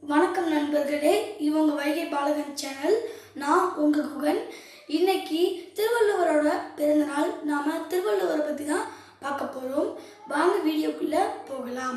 வணக்கம் நண்பர்களே இது உங்கள் வைகை பாலகன் சேனல் நான் உங்கள் குகன் இன்னைக்கு திருவள்ளுவரோட பிறந்தநாள் நாம் திருவள்ளுவரை பற்றி தான் பார்க்க போகிறோம் வாங்க வீடியோக்குள்ளே போகலாம்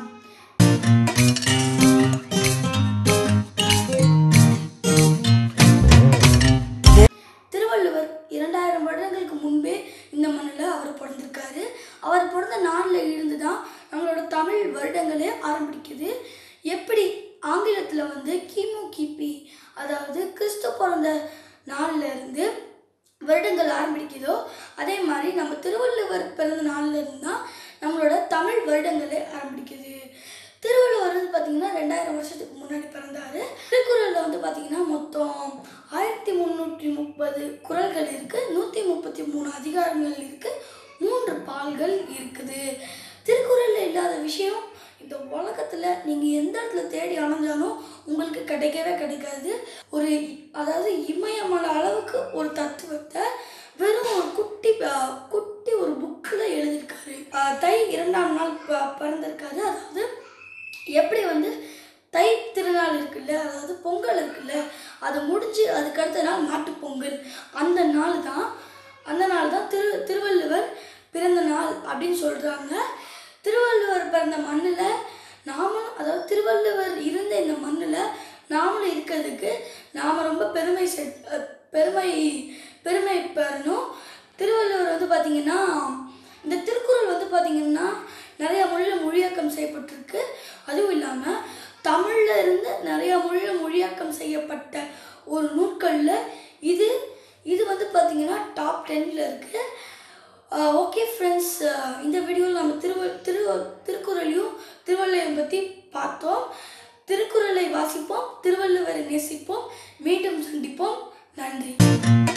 திருவள்ளுவர் இரண்டாயிரம் வருடங்களுக்கு முன்பே இந்த மண்ணில் அவர் பிறந்திருக்காரு அவர் பிறந்த நாளில் இருந்து தான் நம்மளோட தமிழ் வருடங்களே ஆரம்பிக்குது எப்படி ஆங்கிலத்தில் வந்து கிமு கிபி அதாவது கிறிஸ்து பிறந்த நாள்ல இருந்து வருடங்கள் ஆரம்பிக்குதோ அதே மாதிரி நம்ம திருவள்ளுவர் பிறந்த நாள்ல இருந்து தான் நம்மளோட தமிழ் வருடங்களே ஆரம்பிக்குது திருவள்ளுவர் வந்து பார்த்தீங்கன்னா ரெண்டாயிரம் வருஷத்துக்கு முன்னாடி பிறந்தாரு திருக்குறளில் வந்து பார்த்தீங்கன்னா மொத்தம் ஆயிரத்தி முந்நூற்றி முப்பது குறள்கள் இருக்கு நூற்றி முப்பத்தி மூணு அதிகாரங்கள் இருக்கு மூன்று பால்கள் இருக்குது திருக்குறளில் இல்லாத விஷயம் இந்த உலகத்தில் நீங்கள் எந்த இடத்துல தேடி அலைஞ்சாலும் உங்களுக்கு கிடைக்கவே கிடைக்காது ஒரு அதாவது இமயமலை அளவுக்கு ஒரு தத்துவத்தை வெறும் ஒரு குட்டி ப- குட்டி ஒரு புக்கில் எழுதியிருக்காரு அஹ் தை இரண்டாம் நாள் ப- பிறந்திருக்காரு அதாவது எப்படி வந்து தை திருநாள் இருக்குல்ல அதாவது பொங்கல் இருக்குல்ல அது முடிஞ்சு அதுக்கு அடுத்த நாள் மாட்டுப் பொங்கல் அந்த நாள் தான் அந்த நாள் தான் திரு திருவள்ளுவர் பிறந்த நாள் அப்படின்னு சொல்கிறாங்க திருவள்ளுவர் பிறந்த மண்ணில் நாமளும் அதாவது திருவள்ளுவர் இருந்த இந்த மண்ணில் நாமளும் இருக்கிறதுக்கு நாம் ரொம்ப பெருமை செ- அஹ் பெருமை பெருமை பெறணும் திருவள்ளுவர் வந்து பார்த்திங்கன்னா இந்த திருக்குறள் வந்து பார்த்திங்கன்னா நிறைய மொழியில் மொழியாக்கம் செய்யப்பட்டிருக்கு அதுவும் இல்லாமல் தமிழில் இருந்து நிறைய மொழியில் மொழியாக்கம் செய்யப்பட்ட ஒரு நூட்களில் இது இது வந்து பார்த்திங்கன்னா டாப் டென்னில் இருக்குது ஓகே ஃப்ரெண்ட்ஸ் இந்த வீடியோவில் நம்ம திருவ திரு திருக்குறளையும் திருவள்ளுவரையும் பற்றி பார்த்தோம் திருக்குறளை வாசிப்போம் திருவள்ளுவரை நேசிப்போம் மீண்டும் சந்திப்போம் நன்றி